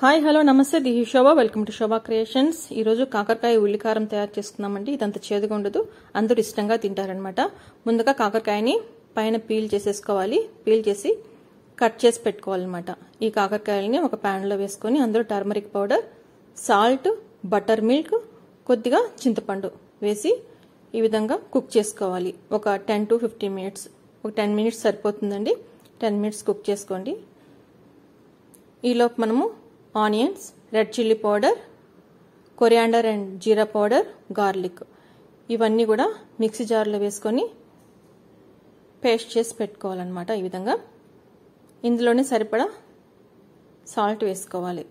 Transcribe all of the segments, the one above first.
hi hello నమస్తే the Shobha welcome to Shobha creations ఈరోజు కాకరకాయ ఉల్లికారం తయారు చేసుకుందామండి ఇదంత చేదుగా ఉండదు అందరూ ఇష్టంగా తింటారనమాట ముందుగా కాకరకాయని పైన పీల్ చేసేసుకోవాలి పీల్ చేసి కట్ చేసి పెట్టుకోవాలన్నమాట ఈ కాకరకాయలని ఒక ప్యాన్లో వేసుకొని అందులో turmeric powder salt butter milk కొద్దిగా చింతపండు వేసి ఈ విధంగా కుక్ చేసుకోవాలి ఒక టెన్ టు ఫిఫ్టీన్ మినిట్స్ ఒక టెన్ మినిట్స్ సరిపోతుందండి టెన్ మినిట్స్ కుక్ చేసుకోండి ఈలోపు మనము onions red chilli powder coriander and jeera powder garlic ఇవన్నీ కూడా మిక్సీ జార్లో వేసుకొని పేస్ట్ చేసి పెట్టుకోవాలన్నమాట ఈ విధంగా ఇందులోనే సరిపడా సాల్ట్ వేసుకోవాలి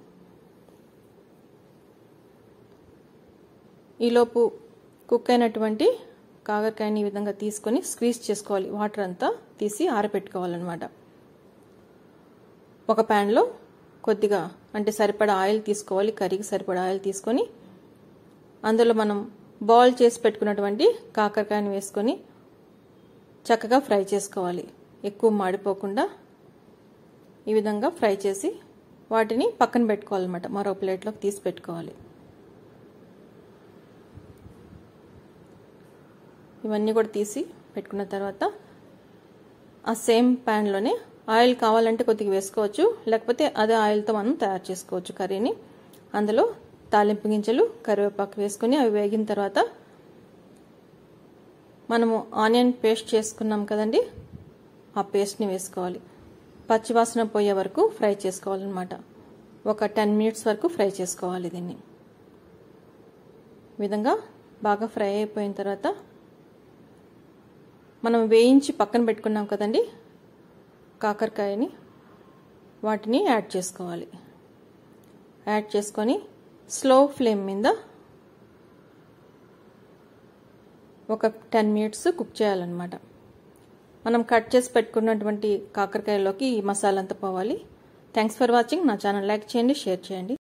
ఈలోపు కుక్ అయినటువంటి కాకరకాయని ఈ విధంగా తీసుకొని స్క్వీజ్ చేసుకోవాలి వాటర్ అంతా తీసి ఆరబెట్టుకోవాలన్నమాట ఒక ప్యాన్లో కొద్దిగా అంటే సరిపడా ఆయిల్ తీసుకోవాలి కర్రీకి సరిపడా ఆయిల్ తీసుకొని అందులో మనం బాయిల్ చేసి పెట్టుకున్నటువంటి కాకరకాయని వేసుకొని చక్కగా ఫ్రై చేసుకోవాలి ఎక్కువ మాడిపోకుండా ఈ విధంగా ఫ్రై చేసి వాటిని పక్కన పెట్టుకోవాలన్నమాట మరో ప్లేట్లోకి తీసి పెట్టుకోవాలి ఇవన్నీ కూడా తీసి పెట్టుకున్న తర్వాత ఆ సేమ్ ప్యాన్లోనే ఆయిల్ కావాలంటే కొద్దిగా వేసుకోవచ్చు లేకపోతే అదే ఆయిల్తో మనం తయారు చేసుకోవచ్చు కర్రీని అందులో తాలింపు గింజలు కరివేపాకు వేసుకొని అవి వేగిన తర్వాత మనము ఆనియన్ పేస్ట్ చేసుకున్నాం కదండి ఆ పేస్ట్ని వేసుకోవాలి పచ్చివాసన పోయే వరకు ఫ్రై చేసుకోవాలన్నమాట ఒక టెన్ మినిట్స్ వరకు ఫ్రై చేసుకోవాలి దీన్ని విధంగా బాగా ఫ్రై అయిపోయిన తర్వాత మనం వేయించి పక్కన పెట్టుకున్నాం కదండి కాకరకాయని వాటిని యాడ్ చేసుకోవాలి యాడ్ చేసుకొని స్లో ఫ్లేమ్ మీద ఒక టెన్ మినిట్స్ కుక్ చేయాలన్నమాట మనం కట్ చేసి పెట్టుకున్నటువంటి కాకరకాయలోకి ఈ మసాలా అంతా పోవాలి థ్యాంక్స్ ఫర్ వాచింగ్ నా ఛానల్ లైక్ చేయండి షేర్ చేయండి